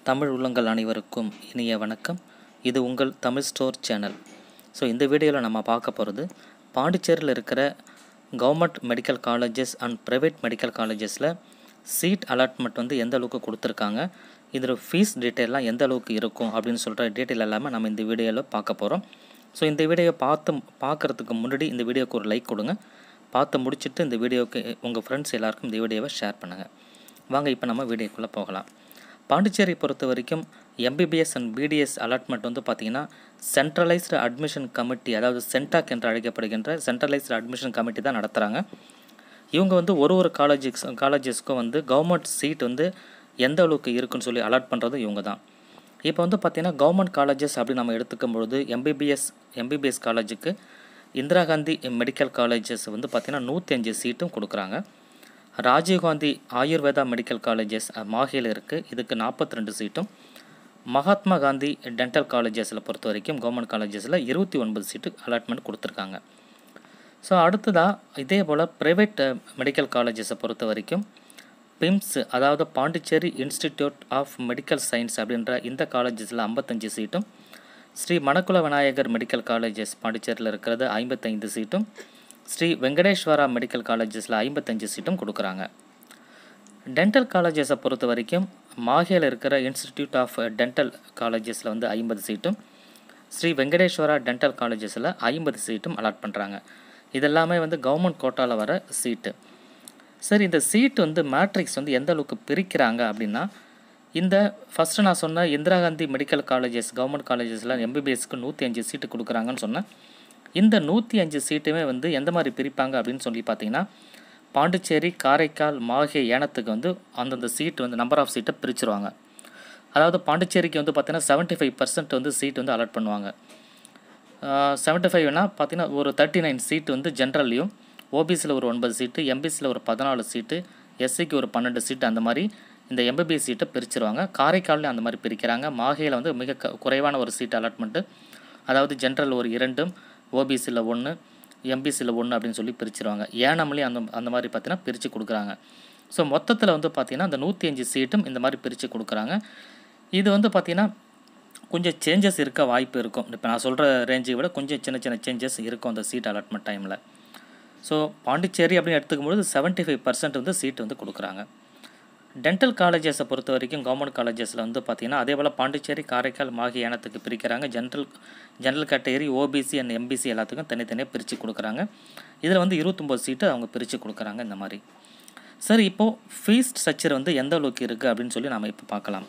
தமிழ் உள்ளங்கள் அனைவருக்கும் இனிய வணக்கம் இது உங்கள் தமிழ் ஸ்டோர் சேனல் ஸோ இந்த வீடியோவில் நம்ம பார்க்க போகிறது பாண்டிச்சேரியில் இருக்கிற government medical colleges and private medical காலேஜஸில் சீட் அலாட்மெண்ட் வந்து எந்த அளவுக்கு கொடுத்துருக்காங்க இதில் ஃபீஸ் டீட்டெயிலாம் எந்த அளவுக்கு இருக்கும் அப்படின்னு சொல்கிற டீட்டெயில் எல்லாமே நம்ம இந்த வீடியோவில் பார்க்க போகிறோம் ஸோ இந்த வீடியோ பார்த்து பார்க்குறதுக்கு முன்னாடி இந்த வீடியோக்கு ஒரு லைக் கொடுங்க பார்த்து முடிச்சுட்டு இந்த வீடியோவுக்கு உங்கள் ஃப்ரெண்ட்ஸ் எல்லாருக்கும் இந்த வீடியோவை ஷேர் பண்ணுங்கள் வாங்க இப்போ நம்ம வீடியோக்குள்ளே போகலாம் பாண்டிச்சேரி பொறுத்த வரைக்கும் எம்பிபிஎஸ் அண்ட் பிடிஎஸ் அலாட்மெண்ட் வந்து பார்த்திங்கன்னா சென்ட்ரலைஸ்டு அட்மிஷன் கமிட்டி அதாவது சென்டாக் என்று அழைக்கப்படுகின்ற சென்ட்ரலைஸ்டு அட்மிஷன் கமிட்டி தான் நடத்துகிறாங்க இவங்க வந்து ஒரு ஒரு காலேஜஸ் காலேஜஸ்க்கும் வந்து கவர்மெண்ட் சீட் வந்து எந்த அளவுக்கு இருக்குன்னு சொல்லி அலாட் பண்ணுறது இவங்க தான் இப்போ வந்து பார்த்திங்கன்னா கவர்மெண்ட் காலேஜஸ் அப்படி நம்ம எடுத்துக்கும் பொழுது எம்பிபிஎஸ் எம்பிபிஎஸ் காலேஜுக்கு இந்திரா காந்தி மெடிக்கல் காலேஜஸ் வந்து பார்த்திங்கன்னா நூற்றி அஞ்சு சீட்டும் கொடுக்குறாங்க ராஜீவ்காந்தி ஆயுர்வேதா மெடிக்கல் காலேஜஸ் மாஹேல இருக்குது இதுக்கு நாற்பத்தி ரெண்டு சீட்டும் மகாத்மா காந்தி டென்டல் காலேஜஸில் பொறுத்த வரைக்கும் கவர்மெண்ட் காலேஜஸில் இருபத்தி ஒன்பது சீட்டு அலாட்மெண்ட் கொடுத்துருக்காங்க ஸோ அடுத்ததாக இதே போல் ப்ரைவேட் மெடிக்கல் காலேஜஸை பொறுத்த வரைக்கும் பிம்ஸ் அதாவது Pondicherry institute of medical science அப்படின்ற இந்த காலேஜஸில் ஐம்பத்தஞ்சு சீட்டும் ஸ்ரீ மணக்குல விநாயகர் மெடிக்கல் காலேஜஸ் பாண்டிச்சேரியில் இருக்கிறது ஐம்பத்தைந்து சீட்டும் ஸ்ரீ வெங்கடேஸ்வரா மெடிக்கல் காலேஜஸில் ஐம்பத்தஞ்சு சீட்டும் கொடுக்குறாங்க டென்டல் காலேஜஸை பொறுத்த வரைக்கும் மாஹேல இருக்கிற இன்ஸ்டிடியூட் ஆஃப் டென்டல் காலேஜஸில் வந்து ஐம்பது சீட்டும் ஸ்ரீ வெங்கடேஸ்வரா டென்டல் காலேஜஸில் ஐம்பது சீட்டும் அலாட் பண்ணுறாங்க இதெல்லாமே வந்து கவர்மெண்ட் கோட்டாவில் வர சீட்டு சரி இந்த சீட் வந்து மேட்ரிக்ஸ் வந்து எந்த அளவுக்கு பிரிக்கிறாங்க அப்படின்னா இந்த ஃபஸ்ட்டு நான் சொன்ன Indira Gandhi medical colleges government காலேஜஸில் எம்பிபிஎஸ்க்கு நூற்றி அஞ்சு சீட்டு கொடுக்குறாங்கன்னு சொன்னேன் இந்த நூற்றி அஞ்சு சீட்டுமே வந்து எந்த மாதிரி பிரிப்பாங்க அப்படின்னு சொல்லி பார்த்தீங்கன்னா பாண்டிச்சேரி காரைக்கால் மாஹே ஏனத்துக்கு வந்து அந்தந்த சீட் வந்து நம்பர் ஆஃப் சீட்டை பிரிச்சுருவாங்க அதாவது பாண்டிச்சேரிக்கு வந்து பார்த்தீங்கன்னா செவன்ட்டி ஃபைவ் பர்சன்ட் வந்து சீட் வந்து அலாட் பண்ணுவாங்க செவன்ட்டி ஃபைவ்னா பார்த்தீங்கன்னா ஒரு தேர்ட்டி நைன் சீட் வந்து ஜென்ரல்லையும் ஓபிசியில் ஒரு ஒன்பது சீட்டு எம்பிசியில் ஒரு பதினாலு சீட்டு எஸ்சிக்கு ஒரு பன்னெண்டு சீட்டு அந்த மாதிரி இந்த எம்பிபிஎஸ் சீட்டை பிரிச்சிருவாங்க காரைக்கால்லையும் அந்த மாதிரி பிரிக்கிறாங்க மாஹேயில் வந்து மிக க குறைவான ஒரு சீட் அலாட்மெண்ட்டு அதாவது ஜென்ரல் ஒரு இரண்டும் ஓபிசியில் ஒன்று எம்பிசியில் ஒன்று அப்படின்னு சொல்லி பிரிச்சிருவாங்க ஏனம்லேயும் அந்த அந்த மாதிரி பார்த்தீங்கன்னா பிரித்து கொடுக்குறாங்க ஸோ மொத்தத்தில் வந்து பார்த்திங்கன்னா அந்த நூற்றி அஞ்சு சீட்டும் இந்த மாதிரி பிரித்து கொடுக்குறாங்க இது வந்து பார்த்திங்கன்னா கொஞ்சம் சேஞ்சஸ் இருக்க வாய்ப்பு இருக்கும் இப்போ நான் சொல்கிற ரேஞ்சை விட கொஞ்சம் சின்ன சின்ன சேஞ்சஸ் இருக்கும் அந்த சீட் அலாட்மெண்ட் டைமில் ஸோ பாண்டிச்சேரி அப்படின்னு எடுத்துக்கும்போது செவன்ட்டி ஃபைவ் பர்சன்ட் வந்து சீட் வந்து கொடுக்குறாங்க டென்டல் காலேஜஸை பொறுத்த வரைக்கும் கவர்மெண்ட் காலேஜஸில் வந்து பார்த்திங்கன்னா அதே போல் பாண்டிச்சேரி காரைக்கால் மாகி ஏனத்துக்கு பிரிக்கிறாங்க general general category OBC and MBC எல்லாத்துக்கும் தனித்தனியாக பிரித்து கொடுக்குறாங்க இதில் வந்து இருபத்தொம்போது சீட்டு அவங்க பிரித்து கொடுக்குறாங்க இந்த மாதிரி சரி இப்போது ஃபீஸ் ஸ்ட்ரக்சர் வந்து எந்த அளவுக்கு இருக்குது அப்படின்னு சொல்லி நம்ம இப்போ பார்க்கலாம்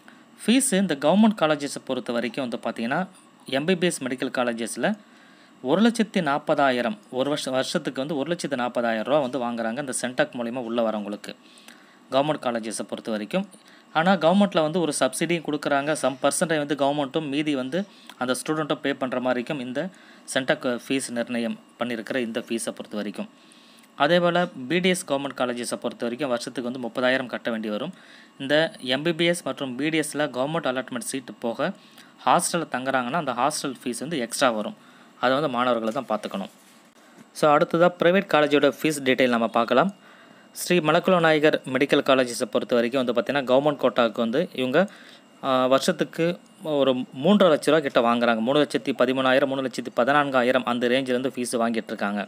ஃபீஸு இந்த கவர்மெண்ட் காலேஜஸை பொறுத்த வரைக்கும் வந்து பார்த்திங்கன்னா எம்பிபிஎஸ் மெடிக்கல் காலேஜஸில் ஒரு லட்சத்தி நாற்பதாயிரம் ஒரு வருஷம் வருஷத்துக்கு வந்து ஒரு லட்சத்து நாற்பதாயிரம் ரூபா வந்து வாங்குறாங்க இந்த சென்டாக் மூலிமா உள்ளே வரவங்களுக்கு கவர்மெண்ட் காலேஜஸை பொறுத்த வரைக்கும் ஆனால் கவர்மெண்ட்டில் வந்து ஒரு சப்சிடியும் கொடுக்குறாங்க சம் பர்சன்டேஜ் வந்து கவர்மெண்ட்டும் மீதி வந்து அந்த ஸ்டூடெண்ட்டும் பே பண்ணுற மாதிரிக்கும் இந்த சென்டாக் ஃபீஸ் நிர்ணயம் பண்ணியிருக்கிற இந்த ஃபீஸை பொறுத்த வரைக்கும் அதே போல் பிடிஎஸ் கவர்மெண்ட் காலேஜஸை பொறுத்த வரைக்கும் வருஷத்துக்கு வந்து முப்பதாயிரம் கட்ட வேண்டி வரும் இந்த எம்பிபிஎஸ் மற்றும் பிடிஎஸில் கவர்மெண்ட் அலாட்மெண்ட் சீட்டு போக ஹாஸ்டலில் தங்குறாங்கன்னா அந்த ஹாஸ்டல் ஃபீஸ் வந்து எக்ஸ்ட்ரா வரும் அதை வந்து மாணவர்களை தான் பார்த்துக்கணும் ஸோ அடுத்ததாக ப்ரைவேட் காலேஜோட ஃபீஸ் டீட்டெயில் நம்ம பார்க்கலாம் ஸ்ரீ மலக்குல நாயகர் மெடிக்கல் காலேஜஸை பொறுத்த வரைக்கும் வந்து பார்த்திங்கன்னா கவர்மெண்ட் கோட்டாவுக்கு வந்து இவங்க வருஷத்துக்கு ஒரு மூன்றரை லட்ச ரூபா கிட்ட வாங்குறாங்க மூணு லட்சத்தி பதிமூணாயிரம் மூணு லட்சத்தி பதினான்காயிரம் அந்த ரேஞ்சிலேருந்து ஃபீஸ் வாங்கிட்டு இருக்காங்க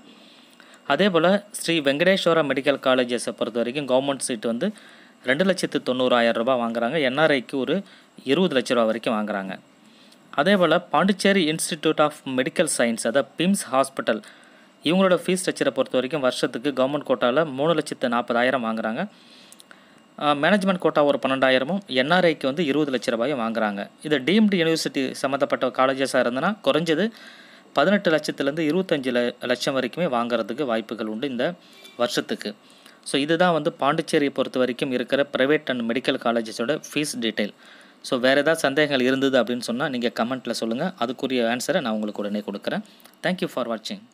அதே போல் ஸ்ரீ வெங்கடேஸ்வரா மெடிக்கல் காலேஜஸை பொறுத்த வரைக்கும் கவர்மெண்ட் சீட்டு வந்து ரெண்டு லட்சத்து தொண்ணூறாயிரம் ரூபாய் வாங்குறாங்க என்ஆர்ஐக்கு ஒரு இருபது லட்ச ரூபா வரைக்கும் வாங்குறாங்க அதே போல் Pondicherry institute of medical science அதாவது பிம்ஸ் ஹாஸ்பிட்டல் இவங்களோட ஃபீஸ் ஸ்ட்ரக்சரை பொறுத்த வரைக்கும் வருஷத்துக்கு கவர்மெண்ட் கோட்டாவில் மூணு லட்சத்து நாற்பதாயிரம் வாங்குறாங்க மேனேஜ்மெண்ட் கோட்டா ஒரு பன்னெண்டாயிரமும் என்ஆர்ஐக்கு வந்து இருபது லட்ச ரூபாயும் வாங்குறாங்க இது டீம்டு யூனிவர்சிட்டி சம்மந்தப்பட்ட காலேஜஸாக இருந்ததுன்னா குறைஞ்சது பதினெட்டு லட்சத்துலேருந்து இருபத்தஞ்சி ல லட்சம் வரைக்குமே வாங்குறதுக்கு வாய்ப்புகள் உண்டு இந்த வருஷத்துக்கு ஸோ இதுதான் வந்து பாண்டிச்சேரியை பொறுத்த வரைக்கும் இருக்கிற ப்ரைவேட் அண்ட் மெடிக்கல் காலேஜஸோட ஃபீஸ் டீட்டெயில் ஸோ வேறு ஏதாவது சந்தேகங்கள் இருந்தது அப்படின்னு சொன்னால் நீங்கள் கமெண்ட்டில் சொல்லுங்கள் அதுக்குரிய ஆன்சரை நான் உங்களுக்கு உடனே கொடுக்குறேன் தேங்க்யூ ஃபார் வாட்சிங்